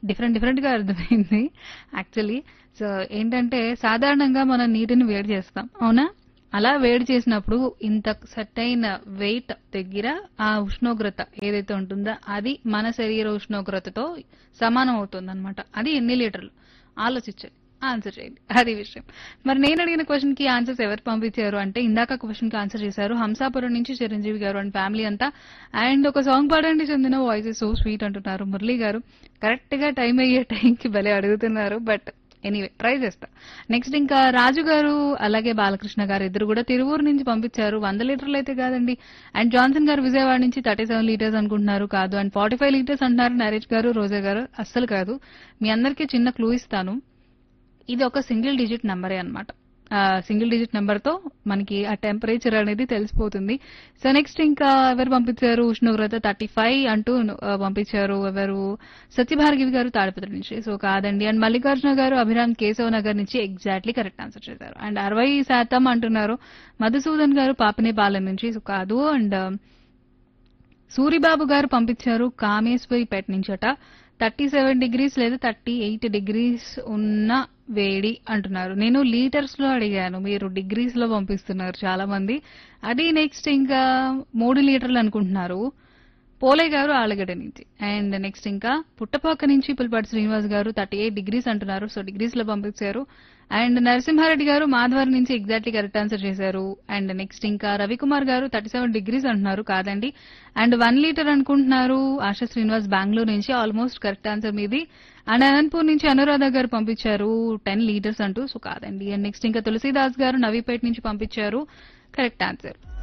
Different డిఫరెంట్‌గా అర్థమైంది actually. So, ఏంటంటే సాధారణంగా మనం నీటిని వేడి చేస్తాం. అవునా? అలా వేడి చేసినప్పుడు ఇంత సెర్టైన్ వెయిట్ దగ్గర ఆ ఉష్ణోగ్రత ఏదైతే ఉంటుందో అది మన శరీర ఉష్ణోగ్రతతో సమానం అవుతుందన్నమాట. అది ఎన్ని లీటర్లు? ఆలోచించండి. ఆన్సర్ చేయండి. అది విషయం. మరి నేను అడిగిన క్వెషన్‌కి ఆన్సర్స్ ఎవరు పంపించారు అంటే ఇందాక క్వెషన్‌కి ఆన్సర్ చేశారు. హంసాపురం నుంచి చిరంజీవి గారు అండ్ ఫ్యామిలీ అంతా. అండ్ ఒక సాంగ్ పాడండి Chandana voice is so sweet అంటున్నారు మురళి గారు. కరెక్ట్‌గా టైం అయ్యే టైంకి భలే అడుగుతున్నారు. బట్ ఎనీవే ట్రై చేస్తా. నెక్స్ట్ ఇంకా రాజు గారు అలాగే బాలకృష్ణ గారు ఇద్దరు కూడా తిరువూరు నుంచి పంపించారు. 100 లీటర్లు అయితే కాదండి. అండ్ జాన్సన్ గారు విజయవాడ నుంచి 37 లీటర్స్ అనుకుంటున్నారు. కాదు. అండ్ 45 లీటర్స్ అంటున్నారు నరేష్ గారు, రోజా గారు. అస్సలు కాదు. మీ అందరికీ చిన్న క్లూ ఇస్తాను. ఇది ఒక సింగిల్ డిజిట్ నంబరే అన్నమాట. ఆహ్, సింగిల్ డిజిట్ నంబర్‌తో మనకి ఆ టెంపరేచర్ అనేది తెలిసిపోతుంది. సో, నెక్స్ట్ ఇంకా ఎవరు పంపించారు ఉష్ణోగ్రత 35 అంటూ ఆహ్, పంపించారు. ఎవరు సత్యభార్గవి గారు తాడిపత్రి నుంచి. సో, కాదండి. అండ్ మల్లికార్జున గారు అభిరామ్ కేశవ్ నగర్ నుంచి ఎగ్జాక్ట్‌లీ కరెక్ట్ ఆన్సర్ చేశారు. అండ్ 60% అంటున్నారు. మధుసూదన్ గారు పాపనేపాలెం నుంచి. సో, కాదు. అండ్ సూరిబాబు గారు పంపించారు కామేశ్వరిపేట నుంచట. 37 డిగ్రీస్ లేదా 38 డిగ్రీస్ ఉన్న వేడి అంటున్నారు. నేను లీటర్స్‌లో అడిగాను. మీరు డిగ్రీస్‌లో పంపిస్తున్నారు చాలా మంది. అది నెక్స్ట్ ఇంకా 3 లీటర్లు అనుకుంటున్నారు. పోలయ్య గారు ఆలగడ్డ నుంచి. అండ్ నెక్స్ట్ ఇంకా పుట్టపాక నుంచి పులిపాటి శ్రీనివాస్ గారు 38 డిగ్రీస్ అంటున్నారు. సో, డిగ్రీస్‌లో పంపించారు. అండ్ నరసింహారెడ్డి గారు మాధవరం నుంచి ఎగ్జాక్ట్‌లీ కరెక్ట్ ఆన్సర్ చేశారు. అండ్ నెక్స్ట్ ఇంకా రవికుమార్ గారు 37 డిగ్రీస్ అంటున్నారు. కాదండి. అండ్ 1 లీటర్ అనుకుంటున్నారు. ఆశా శ్రీనివాస్ బెంగుళూరు నుంచి ఆల్మోస్ట్ కరెక్ట్ ఆన్సర్ మీది. అండ్ అనంతపూర్ నుంచి అనురాధ గారు పంపించారు 10 లీటర్స్ అంటూ. సో, కాదండి. అండ్ నెక్స్ట్ ఇంకా తులసీదాస్ గారు నవీపేట నుంచి పంపించారు. Correct answer.